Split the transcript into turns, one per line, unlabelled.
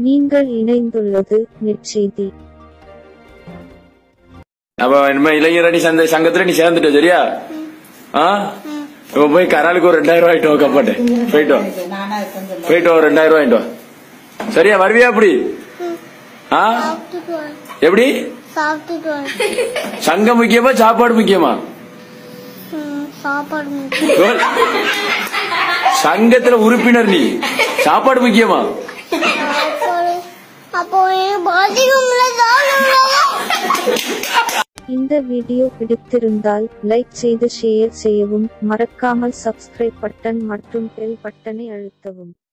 நீங்கள் இணைந்துள்ளது நெற்செய்தி
அப்ப இனிமே இளைஞரணி சந்தை சங்கத்துல நீ சேர்ந்துட்ட சரியா ஆ இப்ப போய் கராலுக்கு ஒரு ரெண்டாயிரம் ரூபாய் ஆயிட்டு வா கப்பாட்டு போயிட்டு வா போயிட்டு வா ஒரு ரெண்டாயிரம் ரூபாய் ஆயிட்டு வா சரியா வருவியா அப்படி ஆ எப்படி சங்கம் முக்கியமா சாப்பாடு முக்கியமா
சாப்பாடு
கோல். சங்கத்துல உறுப்பினர் நீ சாப்பாடு முக்கியமா
சாப்பாடு அப்போ எனக்கு பாதிக்கும்ல
இந்த வீடியோ பிடித்திருந்தால் லைக் செய்து ஷேர் செய்யவும் மறக்காமல் சப்ஸ்கிரைப் பட்டன் மற்றும் பெல் பட்டனை அழுத்தவும்